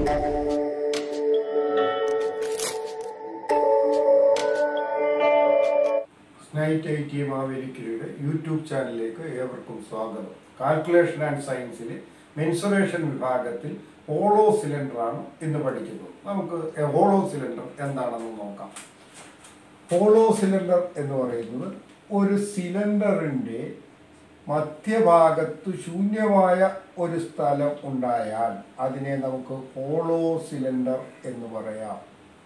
സ്നൈറ്റ് I T മാവേലിക്കരയുടെ YouTube ചാനലിലേക്ക് ഏവർക്കും സ്വാഗതം കാൽക്കുലേഷൻ ആൻഡ് സയൻസിലെ മെൻസുറേഷൻ വിഭാഗത്തിൽ ഹോളോ സിലിണ്ടർ ആണ് ഇന്ന് പഠിക്കുന്നത് നമുക്ക് ഹോളോ സിലിണ്ടർ എന്താണെന്ന് നോക്കാം ഹോളോ സിലിണ്ടർ എന്ന് പറയുന്നത് ഒരു സിലിണ്ടറിൻ്റെ മധ്യഭാഗത്ത് ശൂന്യമായ ഒരു സ്ഥലം ഉണ്ടായാൽ അതിനെ നമുക്ക് ഹോളോ സിലിണ്ടർ എന്ന് പറയാം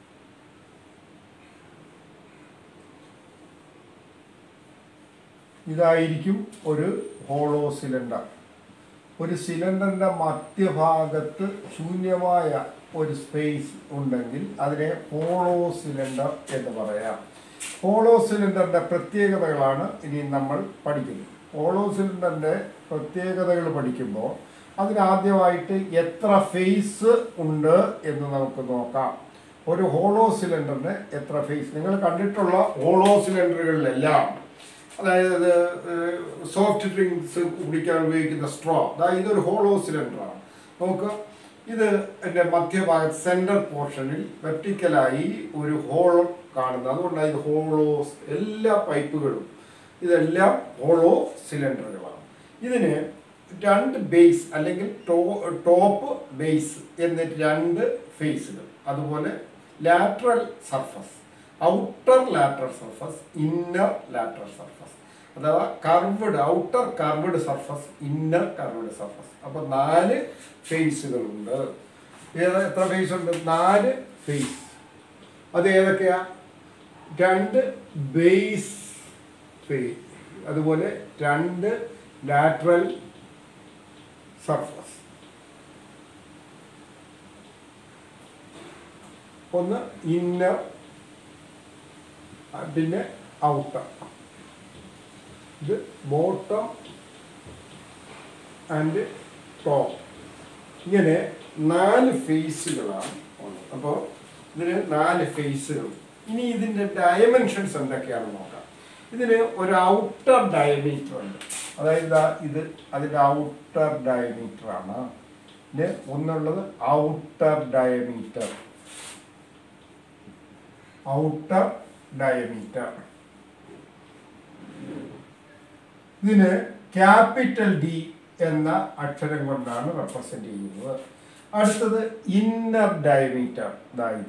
ഇതായിരിക്കും ഒരു ഹോളോ സിലിണ്ടർ ഒരു സിലിണ്ടറിൻ്റെ മധ്യഭാഗത്ത് ശൂന്യമായ ഒരു സ്പേസ് ഉണ്ടെങ്കിൽ അതിനെ ഹോളോ സിലിണ്ടർ എന്ന് പറയാം ഹോളോ സിലിണ്ടറിൻ്റെ പ്രത്യേകതകളാണ് ഇനി നമ്മൾ പഠിക്കുന്നത് ഹോളോ സിലിണ്ടറിൻ്റെ പ്രത്യേകതകൾ പഠിക്കുമ്പോൾ അതിനാദ്യമായിട്ട് എത്ര ഫേസ് ഉണ്ട് എന്ന് നമുക്ക് നോക്കാം ഒരു ഹോളോ സിലിണ്ടറിന് എത്ര ഫേസ് നിങ്ങൾ കണ്ടിട്ടുള്ള ഹോളോ സിലിണ്ടറുകളിലെല്ലാം അതായത് സോഫ്റ്റ് ഡ്രിങ്ക്സ് കുടിക്കാൻ ഉപയോഗിക്കുന്ന സ്ട്രോ അതായത് ഇതൊരു ഹോളോ സിലിണ്ടറാണ് നമുക്ക് ഇത് എൻ്റെ മധ്യഭാഗത്ത് സെൻറ്റർ പോർഷനിൽ വെർട്ടിക്കലായി ഒരു ഹോൾ കാണുന്നത് അതുകൊണ്ടാണ് ഇത് ഹോളോസ് എല്ലാ പൈപ്പുകളും ഇതെല്ലാം ഹോളോ സിലിണ്ടറുകളാണ് ഇതിന് രണ്ട് ബേസ് അല്ലെങ്കിൽ ടോ ടോപ്പ് ബേസ് എന്ന് രണ്ട് ഫേസുകൾ അതുപോലെ lateral surface outer lateral surface inner lateral surface അഥവാ curved outer curved surface inner curved surface അപ്പൊ നാല് ഫേസുകളുണ്ട് ഏത് എത്ര ഫേസ് ഉണ്ട് നാല് ഫേസ് അത് ഏതൊക്കെയാ രണ്ട് ബേസ് ഫേസ് അതുപോലെ രണ്ട് ലാറ്ററൽ സർഫസ് ഒന്ന് ഇന്നർ പിന്നെ ഔട്ടർ ഇത് ബോട്ടം ആൻഡ് ടോപ്പ് ഇങ്ങനെ നാല് ഫേസുകളാണ് ഉള്ളത് അപ്പോൾ ഇതിന് നാല് ഫേസുകൾ ഇനി ഇതിൻ്റെ ഡയമെൻഷൻസ് എന്തൊക്കെയാണെന്ന് നോക്കാം ഇതിന് ഒരു ഔട്ടർ ഡയമീറ്റർ ഉണ്ട് അതായത് ദാ ഇത് അതിൻ്റെ ഔട്ടർ ഡയമീറ്റർ ആണ് ഇത് ഒന്നുള്ളത് ഔട്ടർ ഡയമീറ്റർ ഔട്ടർ ഡയമീറ്റർ ഇതിന് ക്യാപിറ്റൽ ഡി എന്ന അക്ഷരം കൊണ്ടാണ് റെപ്രസെന്റ് ചെയ്യുന്നത് അടുത്തത് ഇന്നർ ഡയമീറ്റർ ഇതായത്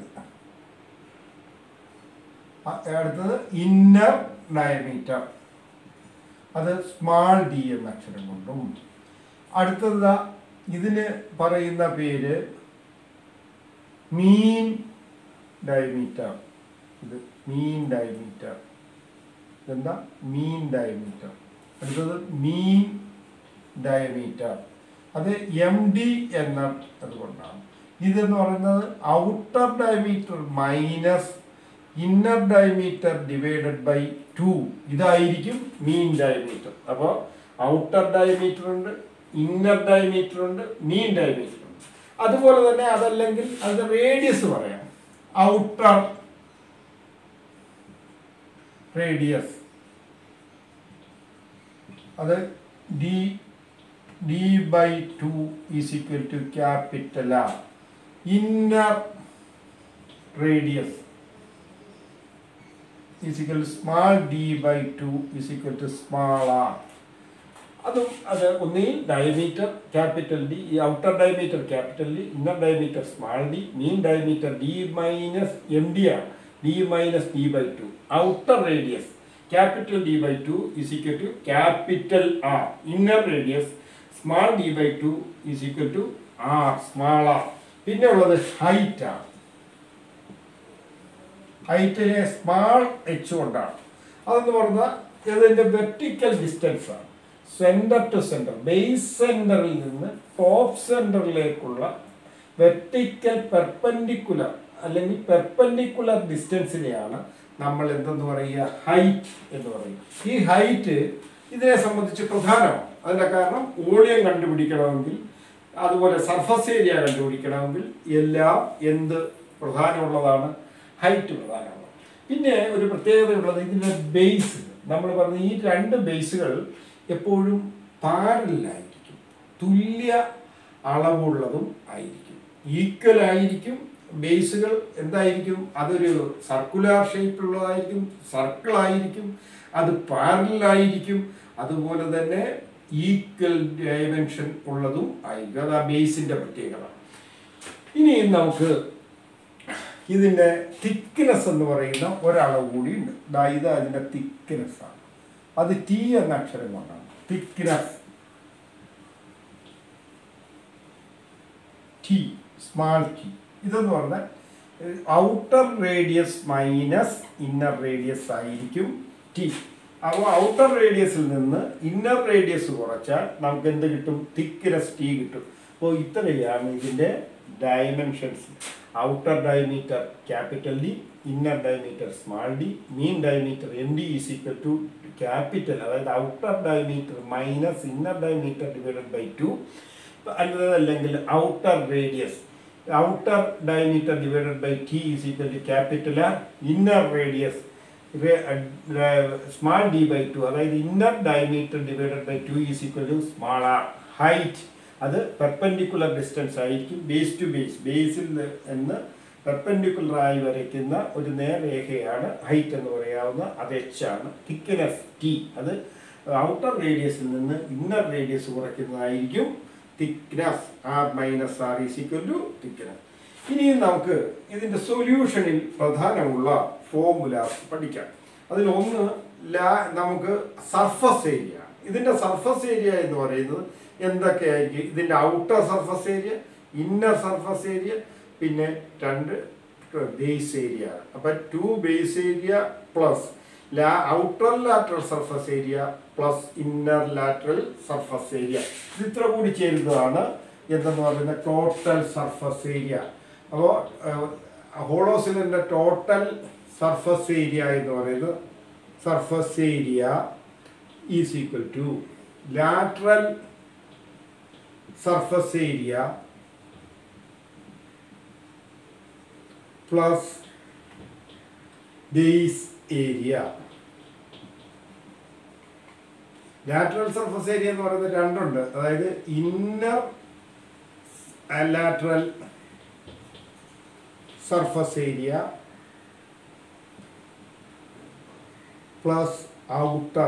അടുത്തത് ഇന്നർ ഡയമീറ്റർ അത് സ്മാൾ ഡി എന്ന അക്ഷരം കൊണ്ടും അടുത്തത് ഇതിന് പറയുന്ന പേര് മീൻ ഡയമീറ്റർ ഇത് മീൻ ഡയമീറ്റർ എന്താ മീൻ ഡയമീറ്റർ അടുത്തത് മീൻ ഡയമീറ്റർ അത് എം ഡി എന്ന അതുകൊണ്ടാണ് ഇതെന്ന് പറയുന്നത് outer diameter minus inner diameter divided by two ഇതായിരിക്കും മീൻ ഡയമീറ്റർ അപ്പോൾ ഔട്ടർ ഡയമീറ്റർ ഉണ്ട് ഇന്നർ ഡയമീറ്റർ ഉണ്ട് മീൻ ഡയമീറ്റർ ഉണ്ട് അതുപോലെ തന്നെ അതല്ലെങ്കിൽ അതിന്റെ റേഡിയസ് പറയാം ഔട്ടർ റേഡിയസ് അത് D D by two is equal to capital R inner radius is equal small D by two is equal to small R അതും അത് ഒന്നുകിൽ ഡയമീറ്റർ ക്യാപിറ്റൽ ഡി ഈ outer diameter capital D inner diameter small D mean diameter D minus M D ആണ് D minus D by two outer radius capital D by two is equal to capital R inner radius small D by two is equal to R small R പിന്നെ ഉള്ളത് height ആണ് ഹൈറ്റിനെ small H കൊണ്ടാണ് അതെന്ന് പറഞ്ഞാൽ ഇതിൻ്റെ vertical distance ആണ് centre to centre base സെൻറ്ററിൽ നിന്ന് ടോപ്പ് സെൻറ്ററിലേക്കുള്ള വെർട്ടിക്കൽ പെർപ്പൻഡിക്കുലർ അല്ലെങ്കിൽ പെർപ്പൻഡിക്കുലർ ഡിസ്റ്റൻസിനെയാണ് നമ്മൾ എന്തെന്ന് പറയുക ഹൈറ്റ് എന്ന് പറയും ഈ ഹൈറ്റ് ഇതിനെ സംബന്ധിച്ച് പ്രധാനമാണ് അതിൻ്റെ കാരണം വോളിയം കണ്ടുപിടിക്കണമെങ്കിൽ അതുപോലെ സർഫസ് ഏരിയ കണ്ടുപിടിക്കണമെങ്കിൽ എല്ലാം എന്ത് പ്രധാനമുള്ളതാണ് ഹൈറ്റ് പ്രധാനമാണ് പിന്നെ ഒരു പ്രത്യേകതയുള്ളത് ഇതിൻ്റെ ബേസ് നമ്മൾ പറഞ്ഞ ഈ രണ്ട് ബേസുകൾ എപ്പോഴും പാരലായിരിക്കും തുല്യ അളവുള്ളതും ആയിരിക്കും ഈക്വൽ ആയിരിക്കും ബേസുകൾ എന്തായിരിക്കും അതൊരു സർക്കുലർ ഷേപ്പിലുള്ളതായിരിക്കും സർക്കിൾ ആയിരിക്കും അത് പാരലൽ ആയിരിക്കും അതുപോലെ തന്നെ ഈക്വൽ ഡയമെൻഷൻ ഉള്ളതും ആയിരിക്കും അത് ആ ബേസിന്റെ പ്രത്യേകത ഇനി നമുക്ക് ഇതിന്റെ തിക്നെസ് എന്ന് പറയുന്ന ഒരളവ് കൂടിയുണ്ട് ദാ ഇത് അതിന്റെ തിക്നെസ് ആണ് അത് ടി എന്ന അക്ഷരം കൊണ്ടാണ് തിക്നെസ് ടി സ്മാൾ ടി ഇതെന്ന് പറഞ്ഞാൽ outer radius minus inner radius ആയിരിക്കും ടി അപ്പോൾ ഔട്ടർ റേഡിയസിൽ നിന്ന് ഇന്നർ റേഡിയസ് കുറച്ചാൽ നമുക്ക് എന്ത് കിട്ടും തിക്നെസ് ടി കിട്ടും അപ്പോൾ ഇത്രയാണ് ഇതിൻ്റെ dimensions outer diameter capital D inner diameter small D mean diameter M D is equal to capital അതായത് outer diameter minus inner diameter divided by two അല്ലെങ്കിൽ outer radius outer diameter divided by T is equal to capital R inner radius small D by two അതായത് inner diameter divided by two is equal to small R height അത് perpendicular distance ആയിരിക്കും base to base ബേസിൽ നിന്ന് perpendicular ആയി വരയ്ക്കുന്ന ഒരു നേർരേഖയാണ് height എന്ന് പറയാവുന്ന അത് എച്ച് ആണ് തിക്നെസ് ടി അത് ഔട്ടർ റേഡിയസിൽ നിന്ന് ഇന്നർ റേഡിയസ് കുറയ്ക്കുന്നതായിരിക്കും thickness R minus R is equal to thickness ഇനി നമുക്ക് ഇതിന്റെ സൊല്യൂഷനിൽ പ്രധാനമുള്ള ഫോർമുലാസ് പഠിക്കാം അതിൽ ഒന്ന് ലാ നമുക്ക് സർഫസ് ഏരിയ ഇതിന്റെ സർഫസ് ഏരിയ എന്ന് പറയുന്നത് എന്തൊക്കെയായിരിക്കും ഇതിന്റെ outer surface area inner surface area പിന്നെ രണ്ട് ബേസ് ഏരിയ അപ്പൊ ടു ബേസ് ഏരിയ പ്ലസ് ലാ outer lateral surface area plus inner lateral surface area ഇത് ഇത്ര കൂടി ചേരുന്നതാണ് എന്തെന്ന് പറയുന്ന ടോട്ടൽ സർഫസ് ഏരിയ അപ്പോൾ ഹോളോസിലിൻ്റെ ടോട്ടൽ സർഫസ് ഏരിയ എന്ന് പറയുന്നത് surface area is equal to lateral surface area plus base area lateral surface area എന്ന് പറയുന്നത് രണ്ടുണ്ട് അതായത് inner lateral surface area plus outer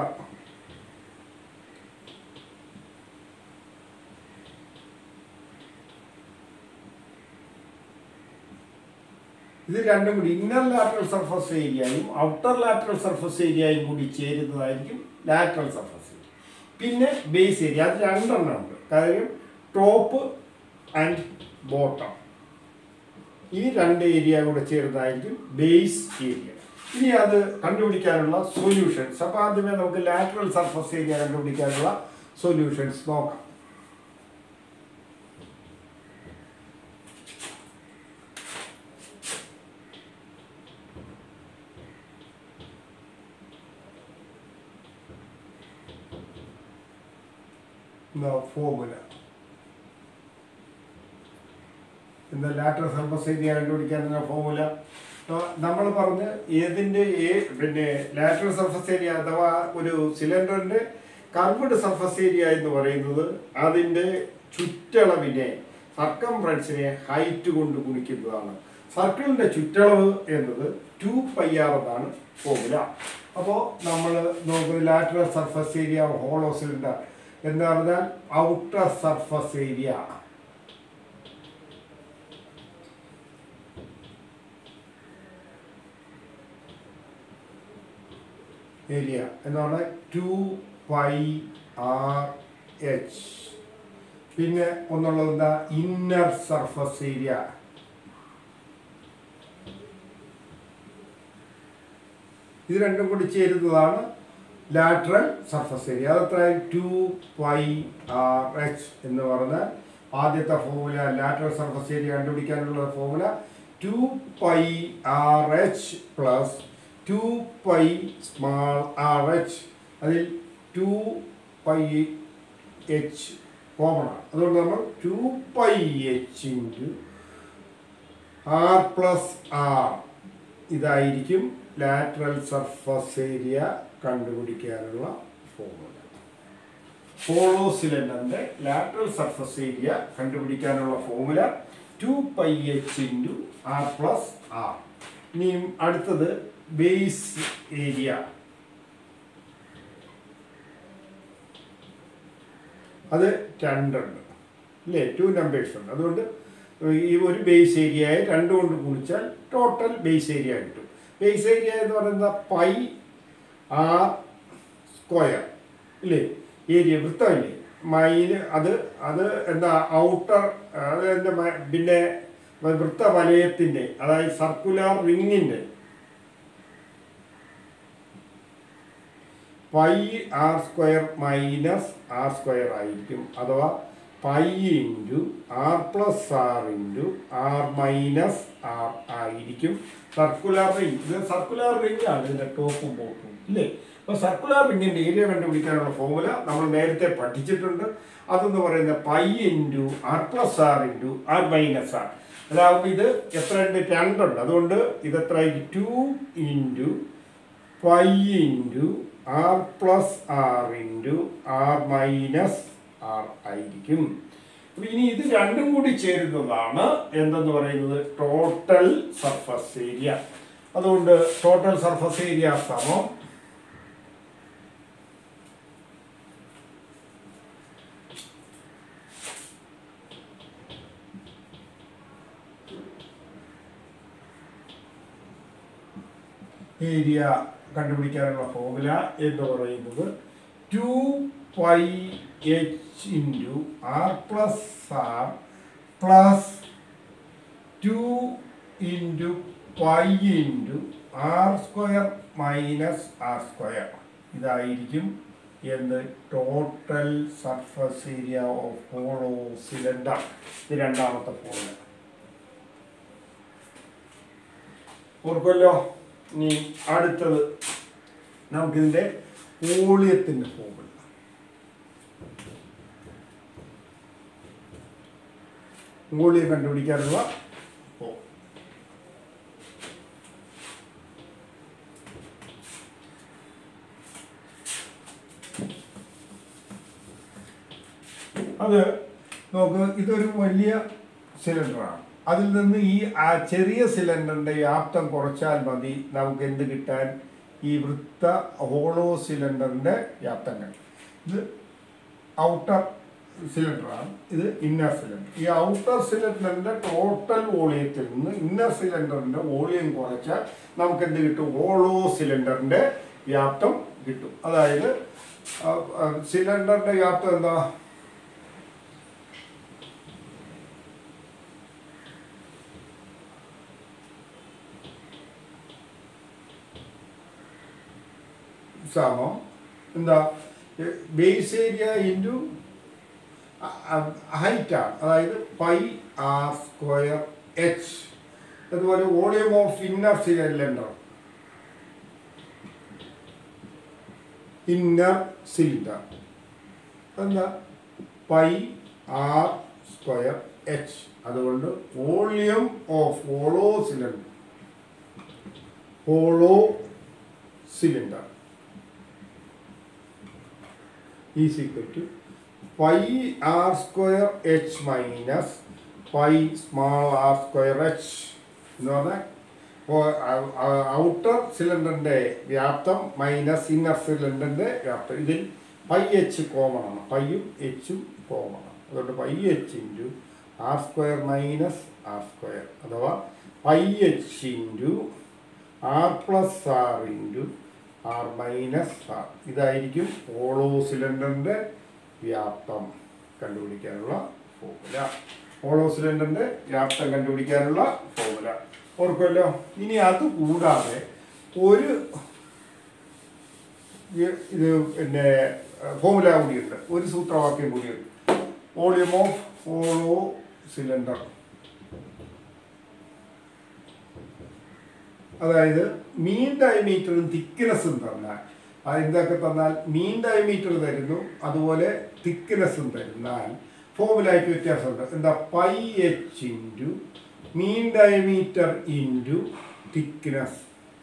ഇത് രണ്ടും കൂടി ഇന്നർ ലാറ്ററൽ സർഫസ് ഏരിയയും ഔട്ടർ ലാറ്ററൽ സർഫസ് ഏരിയയും കൂടി ചേരുന്നതായിരിക്കും ലാറ്ററൽ സർഫസ് ഏരിയ പിന്നെ ബേസ് ഏരിയ അത് രണ്ടെണ്ണം ഉണ്ട് കാര്യം ടോപ്പ് ആൻഡ് ബോട്ടം ഈ രണ്ട് ഏരിയ കൂടെ ചേർന്നതായിരിക്കും ബേസ് ഏരിയ ഇനി അത് കണ്ടുപിടിക്കാനുള്ള സൊല്യൂഷൻസ് അപ്പോൾ ആദ്യമേ നമുക്ക് ലാറ്ററൽ സർഫസ് ഏരിയ കണ്ടുപിടിക്കാനുള്ള സൊല്യൂഷൻസ് നോക്കാം ഫോർമുല എന്താ ലാറ്ററൽ സർഫസ് ഏരിയ കണ്ടുപിടിക്കാനുള്ള ഫോർമുല നമ്മൾ പറഞ്ഞ് ഏതിൻ്റെ ഏ പിന്നെ ലാറ്ററൽ സർഫസ് ഏരിയ അഥവാ ഒരു സിലിണ്ടറിൻ്റെ കർവ്ഡ് സർഫസ് ഏരിയ എന്ന് പറയുന്നത് അതിൻ്റെ ചുറ്റളവിനെ സർക്കംഫറൻസിനെ ഹൈറ്റ് കൊണ്ട് ഗുണിക്കുന്നതാണ് സർക്കിളിൻ്റെ ചുറ്റളവ് എന്നത് ടു പൈ ആർ എന്നാണ് ഫോർമുല അപ്പോൾ നമ്മൾ നോക്കുന്നത് lateral surface area hollow cylinder എന്ന് പറഞ്ഞാൽ ഔട്ടർ സർഫസ് ഏരിയ ഏരിയ എന്ന് പറഞ്ഞാൽ ടു പൈ ആർ എച്ച് പിന്നെ ഒന്നുള്ളത് എന്താ ഇന്നർ സർഫസ് ഏരിയ ഇത് രണ്ടും കൂടി ചേരുന്നതാണ് ലാറ്ററൽ സർഫസ് ഏരിയ അതത്ര ടു പൈ ആർ എച്ച് എന്ന് പറഞ്ഞാൽ ആദ്യത്തെ ഫോർമുല ലാറ്ററൽ സർഫസ് ഏരിയ കണ്ടുപിടിക്കാനുള്ള formula two pi R H plus two pi small R H അതിൽ ടു പൈ എച്ച് കോമൺ ആണ് അതുകൊണ്ട് നമ്മൾ two pi H into R plus R ഇതായിരിക്കും ലാറ്ററൽ സർഫസ് ഏരിയ കണ്ടുപിടിക്കാനുള്ള ഫോർമുല ഹോളോ സിലിണ്ടറിന്റെ lateral surface area കണ്ടുപിടിക്കാനുള്ള formula two pi H into R plus R ഇനിയും അടുത്തത് ബേസ് ഏരിയ അത് രണ്ടുണ്ട് ഇല്ലേ ടു നമ്പേഴ്സ് ഉണ്ട് അതുകൊണ്ട് ഈ ഒരു ബേസ് ഏരിയയെ രണ്ട് കൊണ്ട് ഗുണിച്ചാൽ ടോട്ടൽ ബേസ് ഏരിയ കിട്ടും ബേസ് ഏരിയ എന്ന് പറയുന്നത് പൈ ആർ സ്ക്വയർ ഇല്ലേ ഏരിയ വൃത്തമില്ലേ മൈന് അത് അത് എന്താ ഔട്ടർ അത് എന്താ മ- പിന്നെ വൃത്ത വലയത്തിൻ്റെ അതായത് സർക്കുലർ റിങ്ങിൻ്റെ pi R square minus R square ആയിരിക്കും അഥവാ pi into R plus R into R minus R ആയിരിക്കും സർക്കുലർ റിംഗ് ഇത് സർക്കുലർ റിംഗ് ആണ് ഇതിൻ്റെ ടോപ്പും ബോട്ടും ഇല്ലേ അപ്പോൾ സർക്കുലർ റിങ്ങിൻ്റെ ഏരിയ കണ്ടുപിടിക്കാനുള്ള ഫോർമുല നമ്മൾ നേരത്തെ പഠിച്ചിട്ടുണ്ട് അതെന്ന് പറയുന്നത് pi into R plus R into R minus R അതാവുമ്പോൾ ഇത് എത്ര ഉണ്ട് രണ്ടുണ്ട് അതുകൊണ്ട് ഇത് എത്ര two into pi into R plus R into R minus R ആയിരിക്കും അപ്പൊ ഇനി ഇത് രണ്ടും കൂടി ചേരുന്നതാണ് എന്തെന്ന് പറയുന്നത് ടോട്ടൽ സർഫസ് ഏരിയ അതുകൊണ്ട് ടോട്ടൽ സർഫസ് ഏരിയ സമം ഏരിയ കണ്ടുപിടിക്കാനുള്ള ഫോർമുല എന്ന് പറയുന്നത് two pi H into R plus R plus two into pi into R square minus R square ഇതായിരിക്കും എന്ത് total surface area of hollow cylinder ഇത് രണ്ടാമത്തെ formula ഓർക്കുമല്ലോ ഇനി അടുത്തത് നമുക്കിതിൻ്റെ വോളിയത്തിൻ്റെ ഫോർമുല വോളിയം കണ്ടുപിടിക്കാനുള്ള ഫോർമുല അത് നോക്ക് ഇതൊരു വലിയ സിലിണ്ടറാണ് അതിൽ നിന്ന് ഈ ആ ചെറിയ സിലിണ്ടറിന്റെ വ്യാപ്തം കുറച്ചാൽ മതി നമുക്ക് എന്ത് കിട്ടാൻ ഈ വൃത്ത ഹോളോ സിലിണ്ടറിന്റെ വ്യാപ്തം കിട്ടും ഇത് ഔട്ടർ സിലിണ്ടറാണ് ഇത് ഇന്നർ സിലിണ്ടർ ഈ ഔട്ടർ സിലിണ്ടറിന്റെ ടോട്ടൽ വോളിയത്തിൽ നിന്ന് ഇന്നർ സിലിണ്ടറിന്റെ വോളിയം കുറച്ചാൽ നമുക്ക് എന്ത് കിട്ടും ഹോളോ സിലിണ്ടറിന്റെ വ്യാപ്തം കിട്ടും അതായത് സിലിണ്ടറിന്റെ വ്യാപ്തം എന്താ സമം എന്താ ബേസ് ഏരിയ ഇൻറ്റു ഹൈറ്റാണ് അതായത് പൈ ആർ സ്ക്വയർ എച്ച് അതുപോലെ volume of inner cylinder inner cylinder എന്താ പൈ ആർ സ്ക്വയർ എച്ച് അതുകൊണ്ട് volume of hollow cylinder hollow cylinder is equal to pi R square H minus pi small R square H എന്ന് പറഞ്ഞാൽ outer സിലിണ്ടറിൻ്റെ വ്യാപ്തം minus inner സിലിണ്ടറിൻ്റെ വ്യാപ്തം ഇതിൽ pi H common ആണ് പൈയും എച്ചും common ആണ് അതുകൊണ്ട് pi H into R square minus R square അഥവാ pi H into R plus R into R minus R ഇതായിരിക്കും ഓളോ സിലിണ്ടറിൻ്റെ വ്യാപ്തം കണ്ടുപിടിക്കാനുള്ള ഫോർമുല ഓളോ സിലിണ്ടറിൻ്റെ വ്യാപ്തം കണ്ടുപിടിക്കാനുള്ള ഫോർമുല ഓർക്കുമല്ലോ ഇനി അത് കൂടാതെ ഒരു ഇ- ഇത് പിന്നെ ഫോർമുല കൂടിയുണ്ട് ഒരു സൂത്രവാക്യം കൂടിയുണ്ട് വോളിയം ഓഫ് ഓളോ സിലിണ്ടർ അതായത് മീൻ ഡയമീറ്ററും തിക്നെസ്സും തന്നാൽ അത് എന്തൊക്കെ തന്നാൽ മീൻ ഡയമീറ്റർ തരുന്നു അതുപോലെ തിക്നെസ്സും തരുന്നാൽ ഫോർമുലയ്ക്ക് വ്യത്യാസമുണ്ട് എന്താ pi H into mean diameter into thickness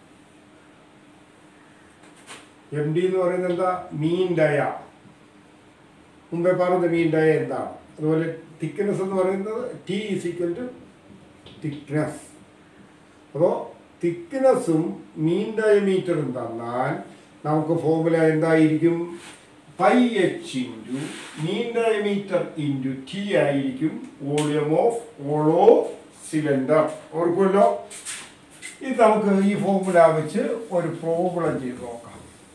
M D എന്ന് പറയുന്നത് എന്താ മീൻ ഡയ മുമ്പേ പറഞ്ഞ മീൻ ഡയ എന്താണ് അതുപോലെ തിക്നെസ് എന്ന് പറയുന്നത് T is equal to thickness അപ്പോൾ തിക്നെസ്സും മീൻ ഡയമീറ്ററും തന്നാൽ നമുക്ക് ഫോർമുല എന്തായിരിക്കും pi H into mean diameter into T ആയിരിക്കും വോളിയം ഓഫ് ഓളോ സിലിണ്ടർ ഓർക്കുമല്ലോ ഇത് നമുക്ക് ഈ ഫോർമുല വെച്ച് ഒരു പ്രോബ്ലം ചെയ്ത് നോക്കാം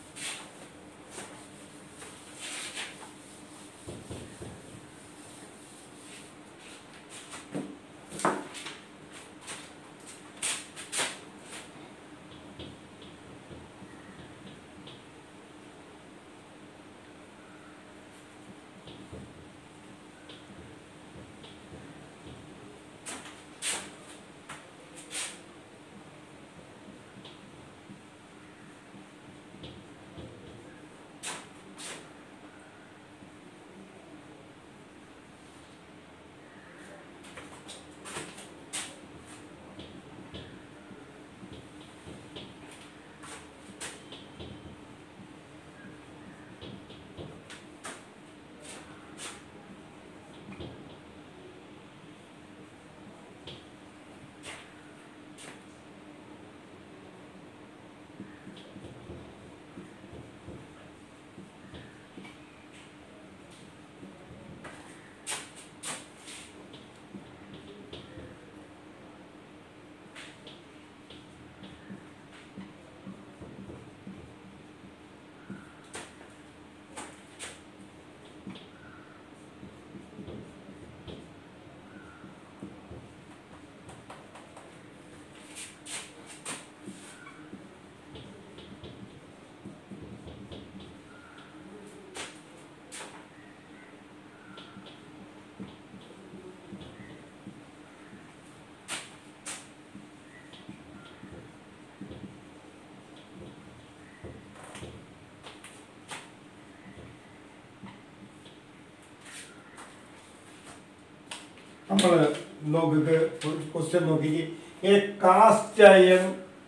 നമ്മൾ നോക്കിക്ക് ക്വസ്റ്റ്യൻ നോക്കി a cast iron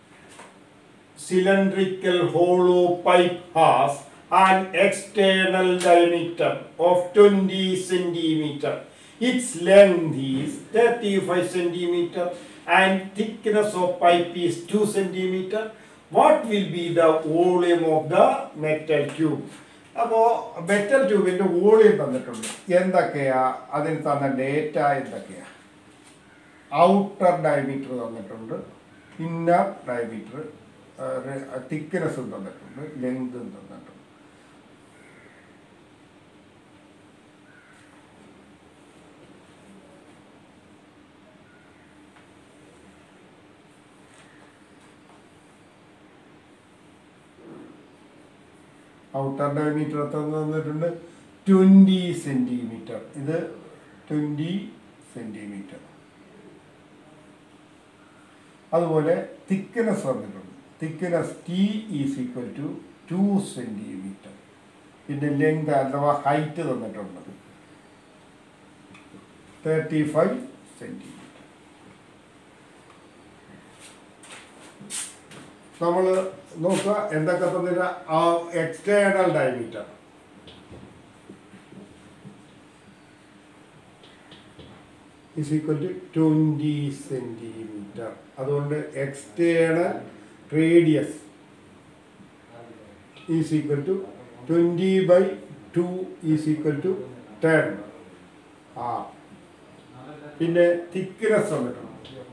cylindrical hollow pipe has an external diameter of 20 centimeter. Its length is 35 centimeter and thickness of pipe is 2 centimeter. What will be the volume of the metal tube? അപ്പോൾ metal ട്യൂബിൻ്റെ volume തന്നിട്ടുണ്ട് എന്തൊക്കെയാ അതിന് തന്ന data എന്തൊക്കെയാ outer diameter തന്നിട്ടുണ്ട് inner diameter തിക്നെസ്സും തന്നിട്ടുണ്ട് ലെങ്തും തന്നിട്ടുണ്ട് ഔട്ടർ ഡയമീറ്റർ എത്ര തന്നിട്ടുണ്ട് ട്വൻറ്റി സെൻറ്റിമീറ്റർ ഇത് ട്വൻറ്റി സെൻറ്റിമീറ്റർ അതുപോലെ തിക്നെസ് വന്നിട്ടുണ്ട് thickness T is equal to two centimetre പിന്നെ ലെങ്ത് അഥവാ ഹൈറ്റ് തന്നിട്ടുണ്ട് തേർട്ടി ഫൈവ് സെൻറ്റിമീറ്റർ നമ്മൾ നോക്കുക എന്തൊക്കെ തന്നില്ല ആ external diameter is equal to twenty centimetre അതുകൊണ്ട് external radius is equal to twenty by two is equal to ten ആ പിന്നെ തിക്നെസ് വന്നിട്ടുണ്ട്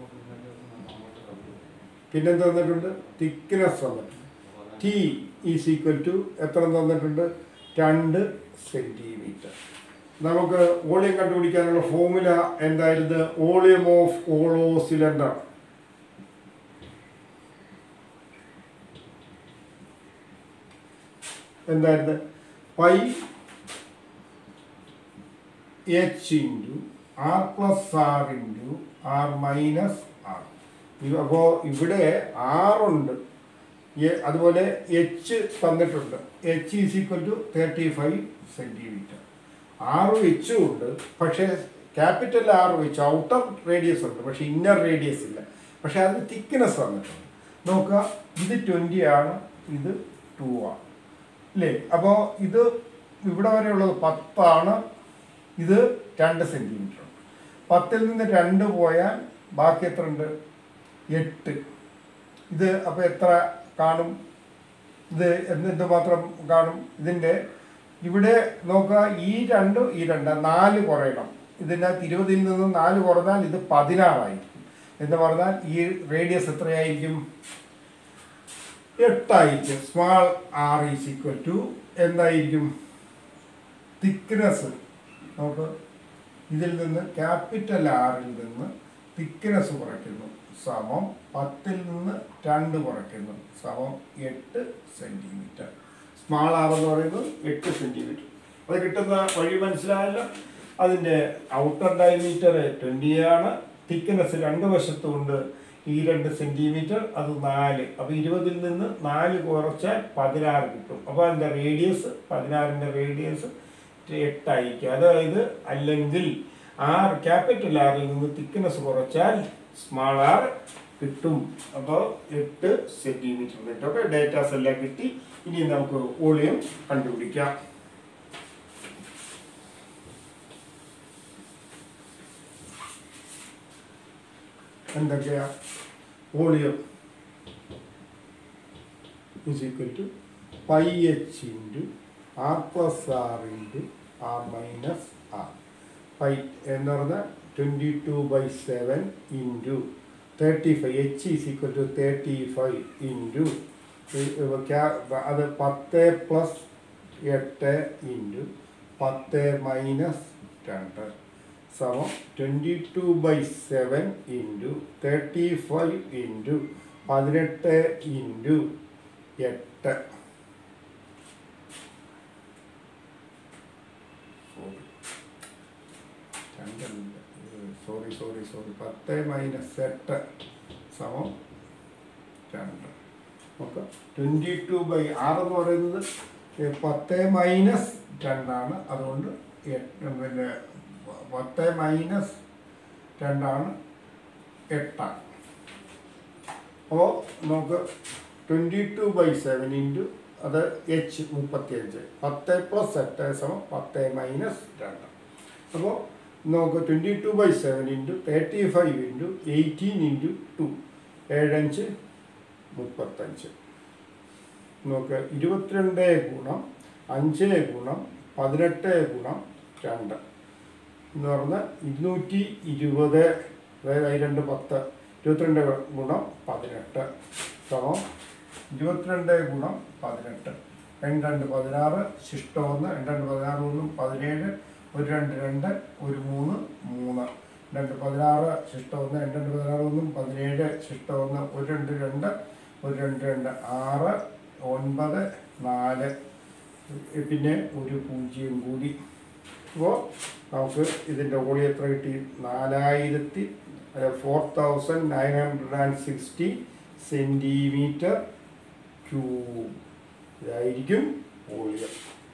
പിന്നെ തന്നിട്ടുണ്ട് തിക്നെസ് വന്നിട്ടുണ്ട് ടി ഈസ് ഈക്വൽ ടു എത്ര തന്നിട്ടുണ്ട് രണ്ട് സെൻറ്റിമീറ്റർ നമുക്ക് വോളിയം കണ്ടുപിടിക്കാനുള്ള ഫോർമുല എന്തായിരുന്നു വോളിയം ഓഫ് ഓളോ സിലിണ്ടർ എന്തായിരുന്നു pi H into R plus R into R minus R അപ്പോൾ ഇവിടെ ആറുണ്ട് എ- അതുപോലെ എച്ച് തന്നിട്ടുണ്ട് H is equal to thirty five centimetre ആറും എച്ചും ഉണ്ട് പക്ഷേ ക്യാപിറ്റൽ ആറ് വെച്ച് ഔട്ടർ റേഡിയസ് ഉണ്ട് പക്ഷേ ഇന്നർ റേഡിയസ് ഇല്ല പക്ഷേ അതിന് തിക്നെസ് വന്നിട്ടുണ്ട് നോക്കുക ഇത് ട്വൻറ്റി ആണ് ഇത് ടു ആണ് അല്ലേ അപ്പോൾ ഇത് ഇവിടെ വരെയുള്ളത് പത്താണ് ഇത് രണ്ട് സെൻറ്റിമീറ്റർ പത്തിൽ നിന്ന് രണ്ട് പോയാൽ ബാക്കി എത്ര ഉണ്ട് എട്ട് ഇത് അപ്പോൾ എത്ര കാണും ഇത് എന്ത് മാത്രം കാണും ഇതിൻ്റെ ഇവിടെ നോക്കുക ഈ രണ്ട് ഈ രണ്ട് നാല് കുറയണം ഇതിനകത്ത് ഇരുപതിൽ നിന്ന് നാല് കുറഞ്ഞാൽ ഇത് പതിനാറായിരിക്കും എന്ന് പറഞ്ഞാൽ ഈ റേഡിയസ് എത്രയായിരിക്കും എട്ടായിരിക്കും small R is equal to എന്തായിരിക്കും തിക്നെസ് നമുക്ക് ഇതിൽ നിന്ന് ക്യാപിറ്റൽ ആറിൽ നിന്ന് തിക്നെസ് കുറയ്ക്കുന്നു സമം പത്തിൽ നിന്ന് രണ്ട് കുറയ്ക്കുന്നു സമം എട്ട് സെൻറ്റിമീറ്റർ സ്മാൾ ആർ എന്ന് പറയുന്നത് എട്ട് സെൻറ്റിമീറ്റർ അത് കിട്ടുന്ന വഴി മനസ്സിലായല്ലോ അതിൻ്റെ ഔട്ടർ ഡയമീറ്റർ ട്വൻറ്റി ആണ് തിക്നെസ് രണ്ട് വശത്തുമുണ്ട് ഈ രണ്ട് സെൻറ്റിമീറ്റർ അത് നാല് അപ്പോൾ ഇരുപതിൽ നിന്ന് നാല് കുറച്ചാൽ പതിനാറ് കിട്ടും അപ്പോൾ അതിൻ്റെ റേഡിയസ് പതിനാറിൻ്റെ റേഡിയസ് എട്ടായിരിക്കും അതായത് അല്ലെങ്കിൽ ആർ ക്യാപിറ്റൽ ആറിൽ നിന്ന് തിക്നെസ് കുറച്ചാൽ സ്മാൾ ആർ കിട്ടും അപ്പോൾ എട്ട് സെൻറ്റിമീറ്റർ കിട്ടും അപ്പോൾ ഡേറ്റാസ് എല്ലാം കിട്ടി ഇനി നമുക്ക് വോളിയം കണ്ടുപിടിക്കാം എന്തൊക്കെയാ volume is equal to pi H into R plus R into R minus R pi എന്ന് പറഞ്ഞാൽ twenty two by seven into thirty five H is equal to thirty five into അത് പത്ത് പ്ലസ് എട്ട് into പത്ത് minus രണ്ട് സമം twenty two by seven into thirty five into പതിനെട്ട് into എട്ട് സോറി സോറി സോറി പത്ത് മൈനസ് എട്ട് സമം രണ്ട് ഓക്കെ ട്വൻറ്റി ടു ബൈ ആറ് എന്ന് പറയുന്നത് ഏ, പത്ത് മൈനസ് രണ്ടാണ് അതുകൊണ്ട് എട്ട് പിന്നെ പത്ത് മൈനസ് രണ്ടാണ് എട്ടാണ് അപ്പോൾ നമുക്ക് twenty two by seven into അത് എച്ച് മുപ്പത്തിയഞ്ച് പത്ത് പ്ലസ് എട്ട് സമം പത്ത് മൈനസ് രണ്ട് അപ്പോൾ നമുക്ക് twenty two by seven into thirty five into eighteen into two ഏഴഞ്ച് മുപ്പത്തഞ്ച് നോക്ക് ഇരുപത്തിരണ്ട് ഗുണം അഞ്ച് ഗുണം പതിനെട്ട് ഗുണം രണ്ട് എന്ന് പറഞ്ഞാൽ ഇരുന്നൂറ്റി ഇരുപത് അതായത് രണ്ട് പത്ത് ഇരുപത്തിരണ്ട് ഗുണം പതിനെട്ട് സമം ഇരുപത്തിരണ്ട് ഗുണം പതിനെട്ട് രണ്ട് രണ്ട് പതിനാറ് ശിഷ്ടം ഒന്ന് രണ്ട് രണ്ട് പതിനാറ് ഒന്നും പതിനേഴ് ഒരു രണ്ട് രണ്ട് ഒരു മൂന്ന് മൂന്ന് രണ്ട് പതിനാറ് ശിഷ്ടം ഒന്ന് രണ്ട് രണ്ട് പതിനാറ് ഒന്നും പതിനേഴ് ശിഷ്ടം ഒന്ന് ഒരു രണ്ട് രണ്ട് ഒരു രണ്ട് രണ്ട് ആറ് ഒൻപത് നാല് പിന്നെ ഒരു പൂജ്യം കൂടി അപ്പോൾ നമുക്ക് ഇതിൻ്റെ ഓളി എത്ര കിട്ടി നാലായിരത്തി four thousand nine hundred and sixty centimetre cube ഇതായിരിക്കും വോളിയം